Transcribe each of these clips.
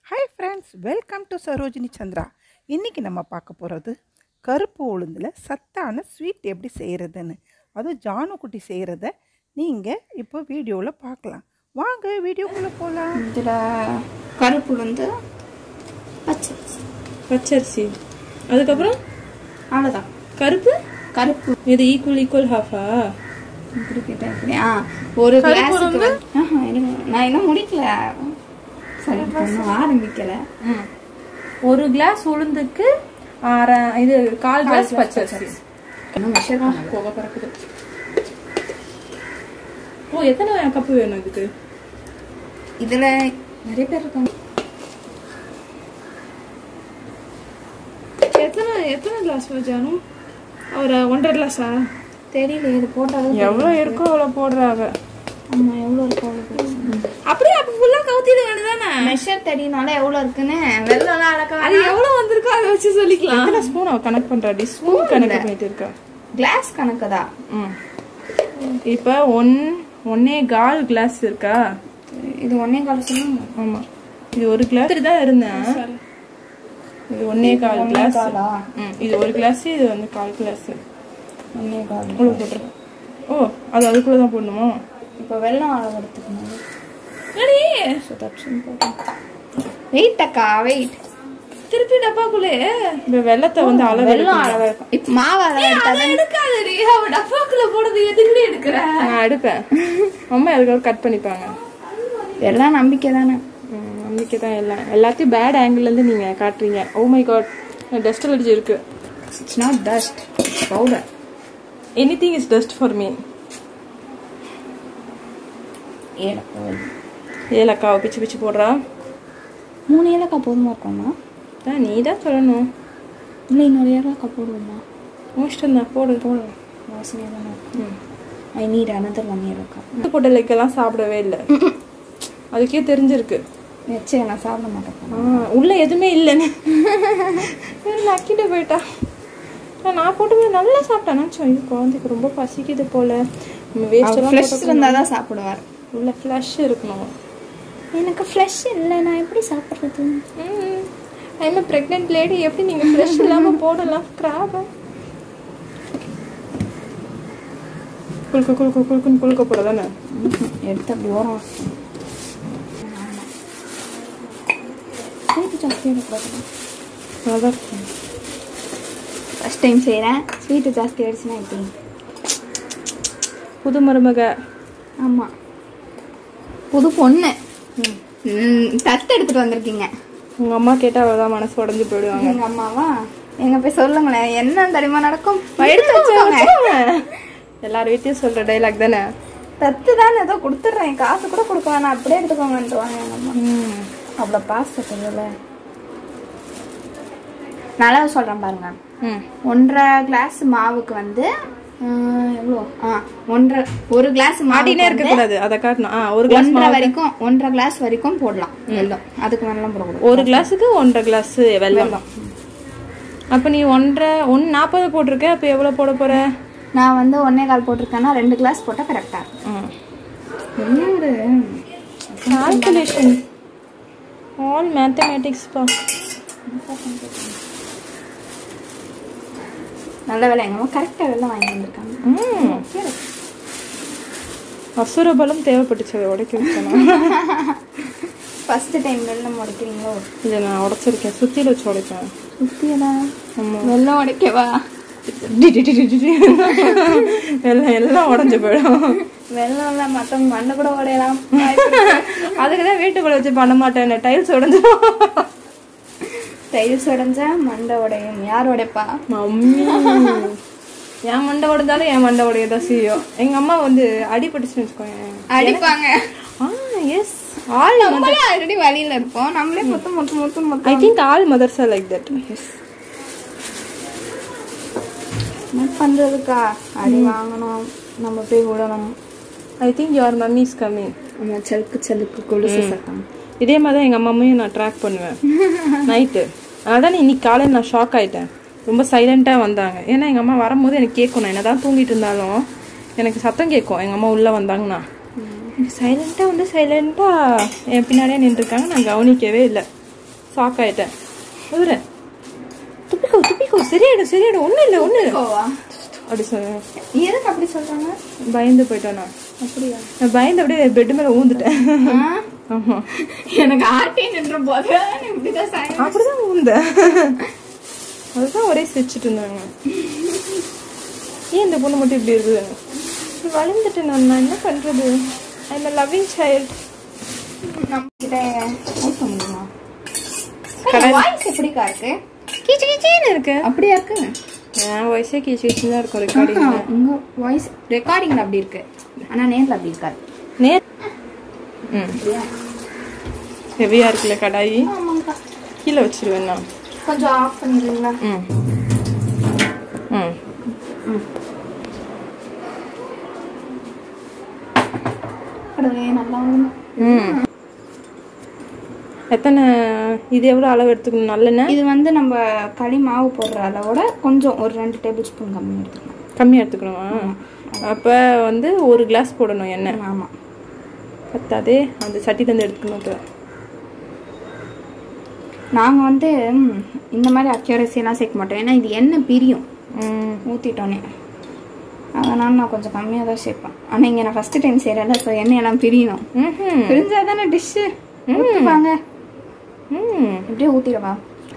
Hi friends welcome to Sarojini Chandra இன்றைக்கி நம்ம பார்க்க போகிறது கருப்பு உளுந்தில் சத்தான ஸ்வீட் எப்படி செய்கிறதுன்னு அதுவும் ஜானுக்குட்டி செய்கிறத நீங்கள் இப்போ வீடியோவில் பார்க்கலாம் வாங்க வீடியோக்குள்ளே போகலாம் இதில் கருப்பு உளுந்து பச்சை பச்சரிசி அதுக்கப்புறம் அவ்வளோதான் கருப்பு கருப்பு இது ஈக்குவல் ஈக்குவல் ஹாஃபா இப்படி கேட்டா எப்படி ஆ ஒரு கிளாஸுக்கு வந்து- ஆஹா, இருங்க. நான் இன்னும் முடிக்கல சரி இன்னும் ஆரம்பிக்கல ஒரு கிளாஸ் உளுந்துக்கு அரை இது கால் கிளாஸ் பச்சரிசி இன்னும் மெஷர் பண்ணல போக பறக்குது ஓ எத்தனை கப்பு வேணும் இதுக்கு இதில் நிறைய பேர் இருக்காங்க எத்தனை எத்தனை கிளாஸ் வச்சாலும் ஒரு ஒன்றரை கிளாஸா தெரியல இது போட்டாலும் எவ்வளோ இருக்கோ அவ்வளோ போடுறாங்க ஆமா எவ்வளோ இருக்கு அவ்வளோ அப்படியே அப்ப ஃபுல்லா கவுத்திட வேண்டியதானே மெஷர் தெரியனால எவ்வளோ இருக்குன்னு வெள்ளம்லாம் அளக்க அது எவ்வளவு வந்திருக்கோ அதை வச்சு சொல்லிக்கலாம் எத்தனை ஸ்பூன் அவ கனெக்ட் பண்றாடி ஸ்பூன் கணக்கு பண்ணிட்டு இருக்கா கிளாஸ் கணக்கு தான் ம் இப்போ ஒன் ஒன்னே கால் கிளாஸ் இருக்கா இது ஒன்னே கால சொன்னா ஆமா இது ஒரு கிளாஸ் தான் இருந்தேன் இது ஒன்னே கால் கிளாஸ் காலா ம் இது ஒரு கிளாஸ் இது வந்து கால் கிளாஸ் ஒன்னே கால் உள்ள போட்டுரு ஓ அது அதுக்குள்ள தான் போடணுமா இப்போ வெள்ளம் அளவு எடுத்துக்கணும் அடி சுதர்ஷன் வெயிட் அக்கா வெயிட் திருப்பி டப்பாக்குள்ளே இந்த வெள்ளத்தை வந்து அளவு வெள்ளம் அளவு இருக்கும் இப்போ மாவு அளவு எடுத்தா அதை எடுக்காதடி அவ டப்பாக்குள்ள போடுறது எதுக்குடி எடுக்கிற நான் எடுப்பேன் அம்மா அதுக்காக கட் பண்ணிப்பாங்க எல்லாம் நம்பிக்கை தானே ம், நம்பிக்கை தான் எல்லாம் எல்லாத்தையும் பேட் இருந்து நீங்க காட்டுறீங்க oh my god dust allergy இருக்கு it's not dust powder anything is dust for me ஏலக்காய் ஏலக்காவை பிச்சு பிச்சு போடுறா மூணு ஏலக்காய் போதுமா இருக்கும்மா தான் நீ தான் சொல்லணும் இல்லை இன்னொரு ஏலக்காய் போடுவோம்மா இஷ்டம் தான் போடு போடு வாசனையாக தானே இருக்கும் ஐ நீட் அனதர் ஒன் ஏலக்காய் உப்பு போட்ட லைக்கெல்லாம் சாப்பிடவே இல்லை அதுக்கே தெரிஞ்சிருக்கு வச்சு நான் சாப்பிட மாட்டேன் ஆ, உள்ள எதுவுமே இல்லைன்னு நக்கிட்டு போயிட்டா ஆனா, நான் போட்டு நல்லா சாப்பிட்டேன் நினச்சோம் இது குழந்தைக்கு ரொம்ப பசிக்குது போல வேஸ்ட் ஃப்ளஷ் எல்லாம் இருந்தால் தான் சாப்பிடுவார் உள்ள ஃப்ளஷ் இருக்கணும் எனக்கு ஃப்ளஷ் இல்லை நான் எப்படி சாப்பிட்றது ஐம் ப்ரெக்னென்ட் லேடி எப்படி நீங்க ஃப்ளஷ் இல்லாம போடலாம் கிராப குளுக்க குளுக்க குளுக்குன்னு குளுக்க போட தானே எடுத்து அப்படி ஓரம் வச்சிட்டேன். ஸ்வீட்டு ஜாஸ்தி எடுக்கூடாது அதான் ஃபஸ்ட் டைம் செய்கிறேன் ஸ்வீட்டு ஜாஸ்தி ஆயிடுச்சுன்னா எப்படி புது மருமக ஆமாம் புது பொண்ணு ம், தத்து எடுத்துட்டு வந்திருக்கீங்க உங்க அம்மா கேட்டா அவ்வளவுதான் மனசு உடஞ்சு போயிடுவாங்க எங்க அம்மாவா எங்க போய் சொல்லுங்களேன் என்ன தெரியுமா நடக்கும் எடுத்து வச்சுக்கோங்க எல்லார் வீட்லயும் சொல்ற டைலாக் தானே தத்து தான் ஏதோ கொடுத்துட்றேன் காசு கூட கொடுக்க வேணாம் அப்படியே எடுத்துக்கோங்கன்றுவாங்க எங்க அம்மா அவ்வளோ பாசத்துல நல்லா சொல்றேன் பாருங்க ம் ஒன்றரை கிளாஸ் மாவுக்கு வந்து ஆஹ், எவ்வளோ ஆ ஒன்றரை ஒரு கிளாஸ் மாட்டினே இருக்க கூடாது அதை காட்டணும் ஆ ஒரு கிளாஸ் ஒன்றரை வரைக்கும் ஒன்றரை கிளாஸ் வரைக்கும் போடலாம் வெல்லம் அதுக்கு மேலாம் போடக்கூடாது ஒரு கிளாஸுக்கு ஒன்றரை கிளாஸ் வெல்லம் அப்ப நீ ஒன்றரை ஒன் நாற்பது போட்டிருக்க அப்ப எவ்வளவு போட போற நான் வந்து ஒன்னே கால் போட்டிருக்கேன்னா ரெண்டு கிளாஸ் போட்டால் கரெக்டாக ம். இருக்கும் என்ன ஒரு கால்குலேஷன் ஆல் மேத்தமேட்டிக்ஸ் பா நல்ல வேலை எங்கள் அம்மா கரெக்டாக வெள்ளம் வாங்கி வந்திருக்காங்க ம் அசுர பலம் தேவைப்பட்டுச்சு அதை உடைக்க வைக்கணும் ஃபர்ஸ்ட் டைம் வெள்ளம் உடைக்கிறீங்களோ இதை நான் உடைச்சிருக்கேன் சுத்தியில வச்சு உடைப்பேன் சுத்தியதா ஆமா வெள்ளம் உடைக்கவா டி, டி, டி, டி, டி, டி. எல்லாம் எல்லாம் உடஞ்சு போயிடும் வெள்ளம் இல்லை மற்றவங்க மண்ணை கூட உடையலாம் அதுக்கு தான் வீட்டுக்குள்ள வச்சு பண்ண மாட்டேன் டைல்ஸ் உடஞ்சிடும் டைல்ஸ் உடைஞ்சா மண்டை உடையும் யார் உடைப்பா மம்மி என் மண்டை உடைஞ்சாலும் என் மண்டை உடையதான் செய்யும் எங்க அம்மா வந்து அடிபட்டுச்சுன்னு வச்சுக்கோங்க அடிப்பாங்க ஆ எஸ் ஆல் நம்மளே ஆல்ரெடி வழியில இருப்போம் நம்மளே மொத்தம் மொத்தம் மொத்தம் மொத்தம் I think all mothers are like that என்ன பண்றதுக்கா அடி வாங்கணும் நம்ம போய் விடணும் I think your mummy is coming நம்ம செலுக்கு செலுக்கு கொலுசு சத்தம் இதே மாதிரி தான் எங்கள் அம்மாவையும் நான் ட்ராக் பண்ணுவேன் நைட்டு அதான் இன்னைக்கு காலையில் நான் ஷாக் ஆயிட்டேன் ரொம்ப சைலண்ட்டாக வந்தாங்க ஏன்னா எங்கள் அம்மா வரும்போது எனக்கு கேட்கும் நான் என்னதான் தூங்கிட்டு இருந்தாலும் எனக்கு சத்தம் கேட்கும் எங்கள் அம்மா உள்ளே வந்தாங்கன்னா சைலண்ட்டாக வந்து சைலண்ட்டாக என் பின்னாடியே நின்றுருக்காங்க நான் கவனிக்கவே இல்லை ஷாக் ஆயிட்டேன் இவரு துப்பிக்கோ துப்பிக்கோ சரியாயிடும் சரியாயிடும் ஒண்ணும் இல்லை ஒண்ணு இல்லை கோவா அப்படி சொல்ல எதுக்கு அப்படி சொல்றாங்க பயந்து போயிட்டேன் நான் அப்படியா நான் பயந்து அப்படியே பெட் மேல ஊந்துட்டேன் ஆ? ஆமா எனக்கு ஆர்டி நின்ற போது இப்படிதான் சாயம் அப்படிதான் ஊந்தேன் அதுதான் ஒரே சிரிச்சிட்டு இருந்தாங்க ஏன் இந்த பொண்ணு மட்டும் இப்படி இருக்குது வளர்ந்துட்டேன் நான் நான் என்ன பண்றது ஐ எம் லவ்விங் சைல்ட் நம்ம கிட்ட ஊத்த முடியுமா கடல். வாய்ஸ் எப்படிக்கா இருக்கு கீச்சு கீச்சின்னு இருக்கு அப்படியா இருக்கு என் வயசே கீச்சு கீச்சு தான் இருக்கும் ரெக்கார்டிங் ஆஹா, உங்க வாய்ஸ் ரெக்கார்டிங்ல அப்படி இருக்கு ஆனா நேர்ல அப்படி இருக்காது நேர் ம் ஹெவியா இருக்குல்ல கடாயி ஆமாங்கக்கா கீழே வச்சிருவேன் நான் கொஞ்சம் ஆஃப் பண்ணிடுங்களா ம் ம் கடவுளே நல்லா வந்து ம் எத்தனை இது எவ்வளோ அளவு எடுத்துக்கணும் நல்லெண்ணெய் இது வந்து நம்ம களி மாவு போடுற அளவோட கொஞ்சம் ஒரு ரெண்டு டேபிள் ஸ்பூன் கம்மி எடுத்துக்கலாம் கம்மியாக எடுத்துக்கணுமா அப்போ வந்து ஒரு கிளாஸ் போடணும் எண்ணெய் ஆமா பத்தாதே அந்த சட்டிலேருந்து எடுத்துக்கணும் இப்போ நாங்க வந்து ம், இந்த மாதிரி அக்யூரசி எல்லாம் சேர்க்க மாட்டோம் ஏன்னா இது எண்ணெய் பிரியும் ம் ஊற்றிட்டோன்னே அதனால நான் கொஞ்சம் கம்மியாக தான் சேர்ப்பேன் ஆனால் இங்கே நான் ஃபஸ்ட்டு டைம் செய்கிறேன்ல ஸோ எண்ணெய் எல்லாம் பிரியணும் ம்ஹும். பிரிஞ்சா தானே டிஷ்ஷு ஊற்றுவாங்க ம் இப்படியே ஊற்றிடவா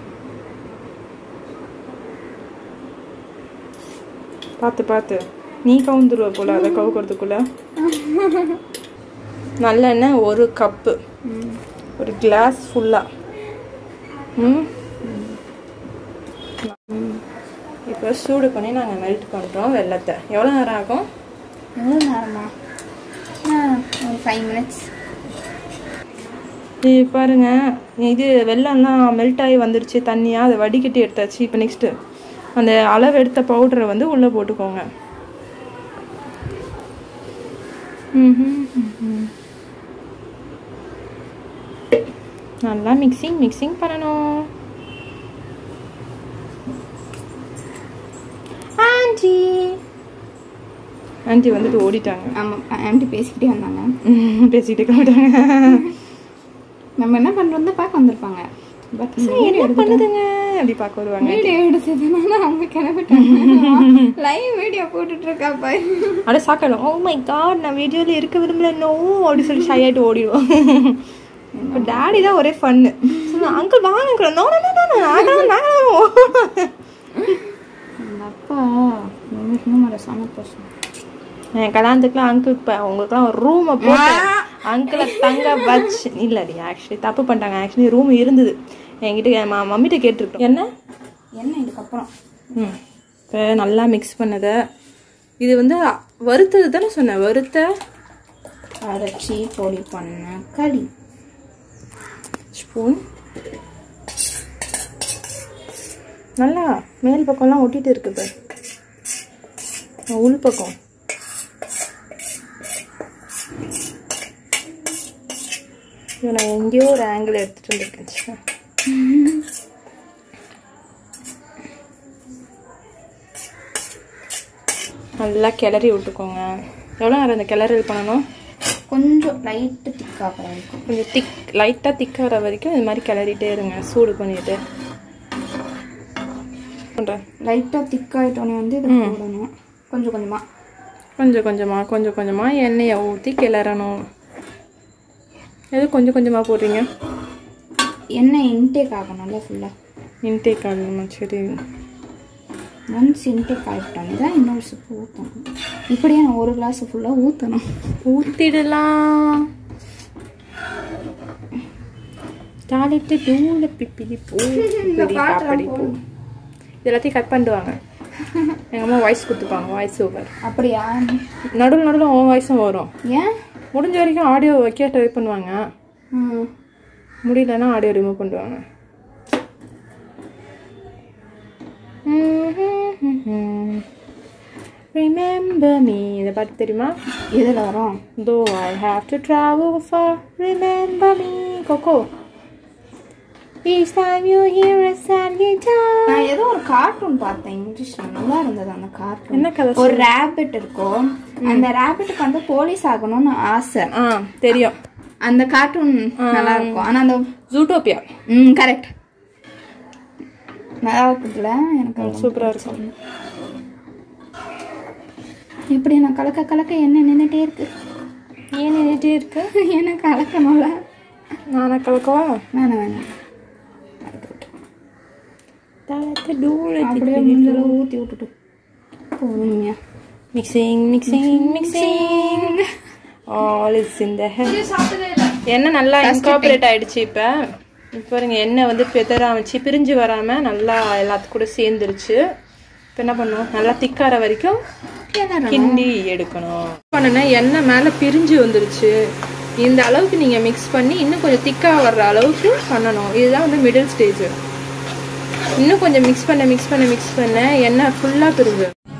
பார்த்து பார்த்து நீ கவுந்துருவ போல அதை கவுக்கிறதுக்குள்ள நல்லெண்ணெய் ஒரு கப்பு ஒரு கிளாஸ் ஃபுல்லாக ம் இப்போ சூடு பண்ணி நாங்கள் மெல்ட் பண்ணுறோம் வெள்ளத்தை எவ்வளோ நேரம் ஆகும் எவ்வளோ நேரமா ஆ, ஒரு ஃபைவ் மினிட்ஸ் இது பாருங்க இது வெள்ளம்லாம் மெல்ட் ஆகி வந்துருச்சு தண்ணியாக அதை வடிகட்டி எடுத்தாச்சு இப்போ நெக்ஸ்ட்டு அந்த அளவு எடுத்த பவுடரை வந்து உள்ளே போட்டுக்கோங்க ம்ஹும், ம்ஹும். நல்லா மிக்சிங் மிக்சிங் பண்ணணும் ஆண்டி ஆண்டி வந்துட்டு ஓடிட்டாங்க ஆமாம் ஆண்டி பேசிக்கிட்டே வந்தாங்க ம், பேசிக்கிட்டே போயிட்டாங்க நம்ம என்ன பண்ணுறோம் தான் பார்க்க வந்திருப்பாங்க பட் என்ன பண்ணுதுங்க அப்படி பார்க்க வருவாங்க வீடியோ எடுத்ததுனால அவங்க கிளம்பிட்டாங்க லைவ் வீடியோ போட்டுட்டு இருக்கா பாரு அட சாக்கணும் ஓ மை காட் நான் வீடியோவில் இருக்க விரும்பல நோ அப்படி சொல்லி ஷை ஆகிட்டு ஓடிடுவோம் இப்போ டேடி தான் ஒரே ஃபன்னு அங்கிள் வாங்க uncle no no no no நாங்கள் நாங்கள் எங்க அப்பா இன்னும் ரசான பர்சன் என் கல்யாணத்துக்குலாம் அங்கிள் இப்போ உங்களுக்குலாம் ஒரு ரூமை போட்டு அங்கிளை தங்க வச்சு இல்லடி ஆக்சுவலி தப்பு பண்ணிட்டாங்க ஆக்சுவலி ரூம் இருந்தது என்கிட்ட என் மா மம்மிட்ட கேட்டிருக்கோம் என்ன என்ன இதுக்கப்புறம் ம் இப்போ நல்லா மிக்ஸ் பண்ணதை இது வந்து வறுத்தது தானே சொன்னேன் வறுத்த அரைச்சி பொடி பண்ண களி ஸ்பூன் நல்லா மேல் பக்கம்லாம் ஒட்டிட்டு இருக்குது உள் பக்கம் இது நான் எங்கேயோ ஒரு ஆங்கிள் எடுத்துட்டு வந்திருக்கேன் ச்சே. நல்லா கிளறி விட்டுக்கோங்க எவ்வளோ நேரம் இந்த கிளறல் பண்ணணும் கொஞ்சம் லைட்டு திக்காக இருக்கும் கொஞ்சம் திக் லைட்டாக திக்காகிற வரைக்கும் இது மாதிரி கிளறிட்டே இருங்க சூடு பண்ணிட்டு பண்ணுறேன் லைட்டாக திக்காயிட்டோன்னே வந்து இதை போடணும் கொஞ்சம் கொஞ்சமாக கொஞ்சம் கொஞ்சமாக கொஞ்சம் கொஞ்சமாக எண்ணெயை ஊற்றி கிளறணும் எது கொஞ்சம் கொஞ்சமாக போடுறீங்க எண்ணெய் இன்டேக் ஆகணும்ல ஃபுல்லாக இன்டேக் ஆகணுமா சரி ஒன்ஸ் இன்டேக் ஆகிட்டோன்னே தான் இன்னொரு சிப்பு ஊற்றணும் இப்படியே நான் ஒரு கிளாஸ் ஃபுல்லாக ஊற்றணும் ஊற்றிடலாம் தாளிட்டு தூள பிப்பிடி பூ பிப்பிடி பாப்படி பூ இது எல்லாத்தையும் கட் பண்ணிடுவாங்க எங்கள் அம்மா வாய்ஸ் கொடுத்துப்பாங்க வாய்ஸ் ஓவர் அப்படியா நடுவில் நடுவில் உன் வாய்ஸும் வரும் ஏன் முடிஞ்ச வரைக்கும் ஆடியோ வைக்க ட்ரை பண்ணுவாங்க ம் முடியலன்னா ஆடியோ ரிமூவ் பண்ணுவாங்க Remember me இந்த பாட்டு தெரியுமா இதில் வரும் Though I have to travel far Remember me Coco Each time you hear a sad guitar நான் ஏதோ ஒரு கார்ட்டூன் பார்த்தேன் இங்கிலீஷ்ல நல்லா இருந்தது அந்த கார்ட்டூன் என்ன கதை ஒரு ரேபிட் இருக்கும் அந்த ரேபிட்டுக்கு வந்து போலீஸ் ஆகணும்னு ஆசை ஆ தெரியும் அந்த கார்ட்டூன் நல்லா இருக்கும் ஆனா அந்த ஜூட்டோபியா ம் கரெக்ட் நல்லா இருக்குதுல எனக்கு சூப்பரா இருக்கும் எப்படி நான் கலக்க கலக்க என்ன நின்னுட்டே இருக்கு ஏன் நின்றுட்டே இருக்க என்ன கலக்கணும்ல நானா கலக்கவா வேணாம் வேணாம் தளத்தை தூர அப்படியே முடிஞ்சளவு ஊற்றி விட்டுட்டு பொறுமையா mixing mixing mixing all is in the எண்ணெய் நல்லா இன்கார்பரேட் ஆயிடுச்சு இப்போ இப்போ பாருங்க எண்ணெய் வந்து பெதறாமச்சு பிரிஞ்சு வராம நல்லா எல்லாத்து கூட சேர்ந்துருச்சு இப்போ என்ன பண்ணுவோம் நல்லா திக்கார வரைக்கும் கிண்டி எடுக்கணும் பண்ணுனா எண்ணெய் மேலே பிரிஞ்சு வந்துருச்சு இந்த அளவுக்கு நீங்கள் மிக்ஸ் பண்ணி இன்னும் கொஞ்சம் திக்காக வர்ற அளவுக்கு பண்ணணும் இதுதான் வந்து மிடில் ஸ்டேஜ் இன்னும் கொஞ்சம் மிக்ஸ் பண்ண மிக்ஸ் பண்ண மிக்ஸ் பண்ண எண்ணெய் ஃபுல்லாக பிரிஞ்சு